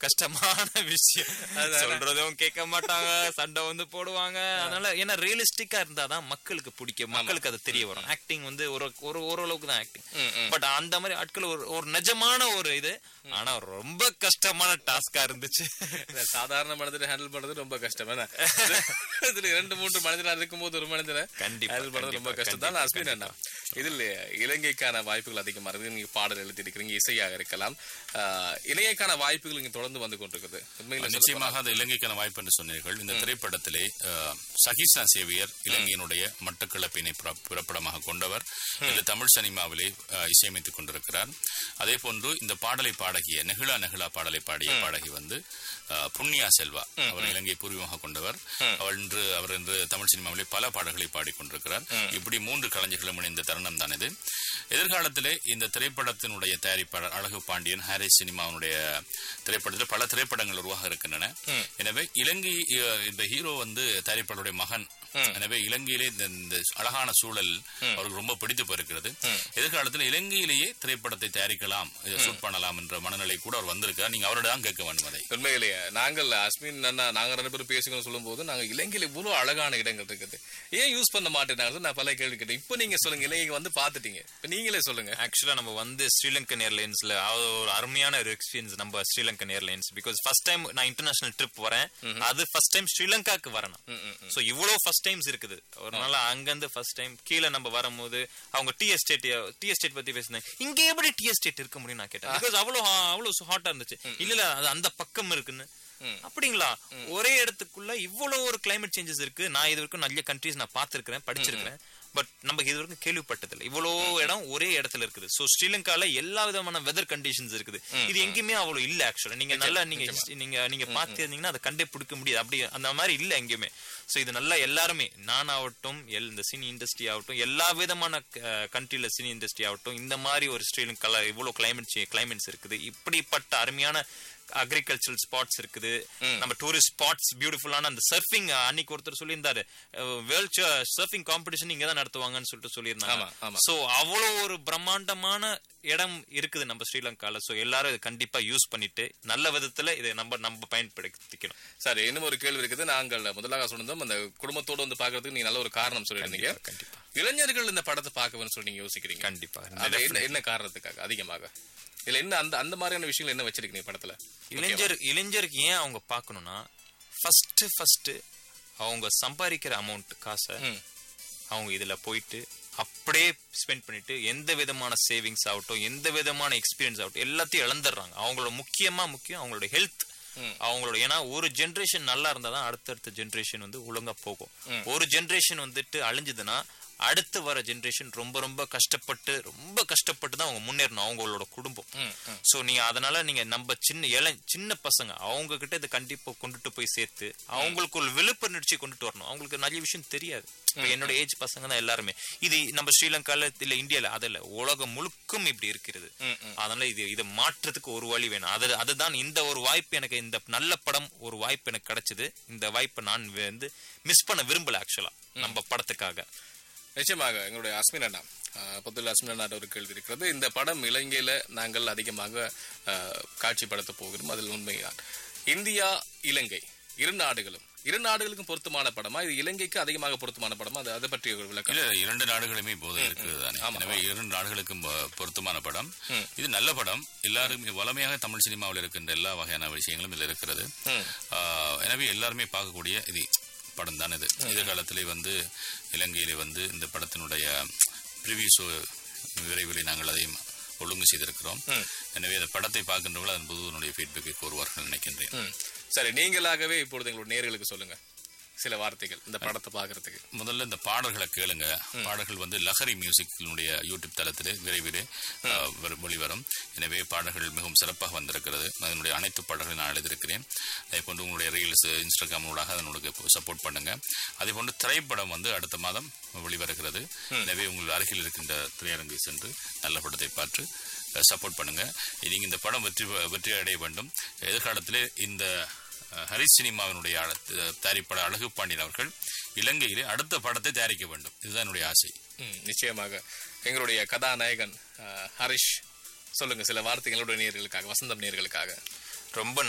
கஷ்டமான விஷயம் சொல்றதும் கேட்க மாட்டாங்க சண்டை வந்து போடுவாங்க அதனால ஏன்னா ரியலிஸ்டிக்கா இருந்தாதான் மக்களுக்கு பிடிக்கும் மக்களுக்கு அது தெரிய வரும் ஆக்டிங் வந்து ஒரு ஒரு ஓரளவுக்கு தான் ஆக்டிங் பட் அந்த மாதிரி ஆட்கள் ஒரு ஒரு நிஜமான ஒரு இது ஆனா ரொம்ப கஷ்டமான டாஸ்கா இருந்துச்சு இந்த சாதாரண மனிதரை ஹேண்டில் பண்றது ரொம்ப கஷ்டம் என்ன இதுல இரண்டு மூன்று மனிதரா இருக்கும்போது ஒரு மனிதரை கண்டிப்பா, ஹேண்டில் பண்றது ரொம்ப கண்டிப்பா, கஷ்டம் தான் அஸ்மின் அண்ணா இதில் இலங்கைக்கான வாய்ப்புகள் அதிகமா இருக்கு நீங்க பாடல் எழுதி இருக்கிறீங்க இசையாக இருக்கலாம் ஆஹ், இலங்கைக்கான வாய்ப்புகள் இங்க தொடர்ந்து வந்து கொண்டிருக்குது உண்மையில சொல்ல நிச்சயமாக அது இலங்கைக்கான வாய்ப்பு என்று சொன்னீர்கள் இந்த திரைப்படத்திலே அஹ், சகிஸ்னா சேவியர் இலங்கையினுடைய மட்டக்களப்பினை புற- புறப்படமாக கொண்டவர் இந்த தமிழ் சினிமாவிலே அஹ், இசையமைத்துக் கொண்டிருக்கிறார் அதே போன்று இந்த பாடலை பாடகிய நெகிழா நெகிழா பாடலை பாடிய பாடகி வந்து அஹ், புண்ணியா செல்வா அவர் இலங்கை பூர்வீகமாக கொண்டவர் அவள் இன்று அவர் இன்று தமிழ் சினிமாவிலே பல பாடல்களை பாடிக்கொண்டிருக்கிறார் இப்படி மூன்று கலைஞர்களும் இணைந்த தருணம் தான் இது எதிர்காலத்திலே இந்த திரைப்படத்தினுடைய தயாரிப்பாளர் அழகு பாண்டியன் ஹாரிஸ் சினிமாவுடைய திரைப்படத்தில் பல திரைப்படங்கள் உருவாக இருக்கின்றன எனவே இலங்கை அஹ், இந்த ஹீரோ வந்து தயாரிப்பாளருடைய மகன் எனவே இலங்கையிலே இந்த இந்த அழகான சூழல் அவருக்கு ரொம்ப பிடித்து போயிருக்கிறது எதிர்காலத்தில் இலங்கையிலேயே திரைப்படத்தை தயாரிக்கலாம் இதை ஷூட் பண்ணலாம் என்ற மனநிலை கூட அவர் வந்திருக்கார் நீங்க அவரோட தான் கேட்க வேண்டும் அதை உண்மையிலேயே நாங்கள் அஸ்மின் அண்ணா நாங்க ரெண்டு பேரும் பேசிக்கணும் சொல்லும்போது நாங்க இலங்கையில இவ்வளவு அழகான இடங்கள் இருக்குது ஏன் யூஸ் பண்ண மாட்டேனாங்க நான் பல கேள்வி கேட்டேன் இப்போ நீங்க சொல்லுங்க இலங்கைக்கு வந்து பாத்துட்டீங்க இப்ப நீங்களே சொல்லுங்க ஆக்சுவலா நம்ம வந்து ஸ்ரீலங்கன் ஏர்லைன்ஸ்ல ஒரு அருமையான ஒரு எக்ஸ்பீரியன்ஸ் நம்ம Sri Lankan airlines because first time நான் இன்டர்நேஷனல் ட்ரிப் வரேன் அது ஃபர்ஸ்ட் டைம் ஸ்ரீலங்காக்கு வரணும் சோ இவ்வளவு ஃபர்ஸ்ட் டைம்ஸ் இருக்குது ஒரு நாள் அங்கிருந்து ஃபர்ஸ்ட் டைம் கீழே நம்ம வரும்போது அவங்க டி எஸ்டேட் டி எஸ்டேட் பத்தி பேசினேன் இங்க எப்படி டி எஸ்டேட் இருக்க முடியும் நான் கேட்டேன் பிகாஸ் அவ்வளவு ha- அவ்வளவு ஹாட்டா இருந்துச்சு இல்ல இல்ல அது அந்த பக்கம் இருக்குன்னு அப்படிங்களா ஒரே இடத்துக்குள்ள இவ்வளவு ஒரு கிளைமேட் சேஞ்சஸ் இருக்கு நான் இது வரைக்கும் நிறைய கண்ட்ரீஸ் நான் பார்த்திருக்கிறேன் படிச்சிருக்கிறேன் பட் நம்ம இது வரைக்கும் கேள்விப்பட்டதில்லை இவ்வளோ இடம் ஒரே இடத்துல இருக்குது சோ ஸ்ரீலங்கால எல்லா விதமான வெதர் கண்டிஷன்ஸ் இருக்குது இது எங்கேயுமே அவ்வளவு இல்ல ஆக்சுவலா நீங்க நல்லா நீங்க நீங்க நீங்க பார்த்திருந்தீங்கன்னா அதை கண்டே பிடிக்க முடியாது அப்படி அந்த மாதிரி இல்ல எங்கேயுமே சோ இது நல்லா எல்லாருமே நான் ஆகட்டும் எல் இந்த சினி இண்டஸ்ட்ரி ஆகட்டும் எல்லா விதமான கண்ட்ரில சினி இண்டஸ்ட்ரி ஆகட்டும் இந்த மாதிரி ஒரு ஸ்ரீலங்கால இவ்வளவு கிளைமேட் கிளைமேட்ஸ் இருக்குது இப்படிப்பட்ட அருமையான அக்ரிகல்ச்சரல் ஸ்பாட்ஸ் இருக்குது நம்ம டூரிஸ்ட் ஸ்பாட்ஸ் பியூட்டிஃபுல்லான அந்த சர்ஃபிங் அன்னைக்கு ஒருத்தர் சொல்லியிருந்தாரு வேர்ல்ட் சர்ஃபிங் காம்படிஷன் இங்க தான் நடத்துவாங்கன்னு சொல்லிட்டு ஆமா, சொல்லியிருந்தாங்க ஆமா. சோ அவ்வளவு ஒரு பிரம்மாண்டமான இடம் இருக்குது நம்ம ஸ்ரீலங்கால சோ எல்லாரும் இதை கண்டிப்பா யூஸ் பண்ணிட்டு நல்ல விதத்துல இதை நம்ம நம்ம பயன்படுத்திக்கணும் சரி இன்னும் ஒரு கேள்வி இருக்குது நாங்கள் முதலாக சொன்னதும் அந்த குடும்பத்தோட வந்து பாக்குறதுக்கு நீங்க நல்ல ஒரு காரணம் சொல்லியிருந்தீங்க கண்டிப்பா. இளைஞர்கள் இந்த படத்தை பார்க்கணும்னு சொல்லி நீங்க யோசிக்கிறீங்க கண்டிப்பா. அது என்ன என்ன காரணத்துக்காக அதிகமாக இல்ல என்ன அந்த அந்த மாதிரியான விஷயங்கள் என்ன வச்சிருக்கீங்க படத்துல இளைஞர் இளைஞருக்கு ஏன் அவங்க பார்க்கணும்னா ஃபர்ஸ்ட் ஃபர்ஸ்ட் அவங்க சம்பாதிக்கிற அமௌண்ட் காசை அவங்க இதுல போயிட்டு அப்படியே ஸ்பெண்ட் பண்ணிட்டு எந்த விதமான சேவிங்ஸ் ஆகட்டும் எந்த விதமான எக்ஸ்பீரியன்ஸ் ஆகட்டும் எல்லாத்தையும் இழந்துடுறாங்க அவங்களோட முக்கியமா முக்கியம் அவங்களோட ஹெல்த் அவங்களோட ஏன்னா ஒரு ஜென்ரேஷன் நல்லா இருந்தா தான் அடுத்தடுத்த ஜென்ரேஷன் வந்து ஒழுங்கா போகும் ஒரு ஜென்ரேஷன் வந்துட்டு அழிஞ்சுதுன்னா அடுத்து வர ஜென்ரேஷன் ரொம்ப ரொம்ப கஷ்டப்பட்டு ரொம்ப கஷ்டப்பட்டு தான் அவங்க முன்னேறணும் அவங்களோட குடும்பம் சோ நீங்க அதனால நீங்க நம்ம சின்ன இள சின்ன பசங்க அவங்க கிட்ட இதை கண்டிப்பா கொண்டுட்டு போய் சேர்த்து அவங்களுக்கு ஒரு விழிப்புணர்ச்சி கொண்டுட்டு வரணும் அவங்களுக்கு நிறைய விஷயம் தெரியாது இப்ப என்னோட ஏஜ் பசங்க தான் எல்லாருமே இது நம்ம ஸ்ரீலங்கால இல்ல இந்தியால அதில் உலகம் முழுக்கும் இப்படி இருக்கிறது அதனால இது இதை மாற்றத்துக்கு ஒரு வழி வேணும் அது அதுதான் இந்த ஒரு வாய்ப்பு எனக்கு இந்த நல்ல படம் ஒரு வாய்ப்பு எனக்கு கிடைச்சது இந்த வாய்ப்பை நான் வந்து மிஸ் பண்ண விரும்பல ஆக்சுவலா நம்ம படத்துக்காக நிச்சயமாக எங்களுடைய அஸ்மின் அண்ணா பொதுவில் அஸ்மின் அண்ணா ஒரு கேள்வி இருக்கிறது இந்த படம் இலங்கையில நாங்கள் அதிகமாக ஆஹ், காட்சிப்படுத்த போகிறோம் அதில் உண்மைதான் இந்தியா இலங்கை இரு நாடுகளும் இரு நாடுகளுக்கும் பொருத்தமான படமா இது இலங்கைக்கு அதிகமாக பொருத்தமான படமா அது அதை பற்றி ஒரு விளக்கம் இல்ல இரண்டு நாடுகளுமே போதை இருக்கிறது தானே எனவே இரண்டு நாடுகளுக்கும் பொ- பொருத்தமான படம் இது நல்ல படம் எல்லாருமே வளமையாக தமிழ் சினிமாவில் இருக்கின்ற எல்லா வகையான விஷயங்களும் இதுல இருக்கிறது ஆஹ், எனவே எல்லாருமே பார்க்கக்கூடிய இது படம் தான் இது எதிர்காலத்திலே வந்து இலங்கையிலே வந்து இந்த படத்தினுடைய ப்ரிவியூ ஷோ விரைவில் நாங்கள் அதையும் ஒழுங்கு செய்திருக்கிறோம் எனவே இந்த படத்தை பார்க்கின்றவர்கள் அதன் புதுவனுடைய ஃபீட்பேக்கை கோருவார்கள் நினைக்கின்றேன் ம். சரி நீங்களாகவே இப்பொழுது எங்களுடைய நேர்களுக்கு சொல்லுங்க சில வார்த்தைகள் இந்த படத்தை பாக்குறதுக்கு முதல்ல இந்த பாடல்களை கேளுங்க பாடல்கள் வந்து லஹரி மியூசிக்கினுடைய யூடியூப் தளத்தில் விரைவில் அஹ், வரு- வெளிவரும் எனவே பாடல்கள் மிகவும் சிறப்பாக வந்திருக்கிறது அதனுடைய அனைத்து பாடல்களையும் நான் எழுதியிருக்கிறேன் அதே போன்று உங்களுடைய ரீல்ஸ் இன்ஸ்டாகிராம் ஊடாக அதனுடைய சப்போர்ட் பண்ணுங்க அதே போன்று திரைப்படம் வந்து அடுத்த மாதம் வெளிவருகிறது எனவே உங்கள் அருகில் இருக்கின்ற திரையரங்கை சென்று நல்ல படத்தை பார்த்து சப்போர்ட் பண்ணுங்க நீங்க இந்த படம் வெற்றி வெற்றி அடைய வேண்டும் எதிர்காலத்திலே இந்த அஹ், ஹரிஸ் சினிமாவினுடைய அழ- அஹ், தயாரிப்பாளர் அழகு பாண்டியன் அவர்கள் இலங்கையிலே அடுத்த படத்தை தயாரிக்க வேண்டும் இதுதான் என்னுடைய ஆசை ம், நிச்சயமாக எங்களுடைய கதாநாயகன் அஹ், ஹரிஷ் சொல்லுங்க சில வார்த்தைகளோட நேர்களுக்காக வசந்தம் நேர்களுக்காக ரொம்ப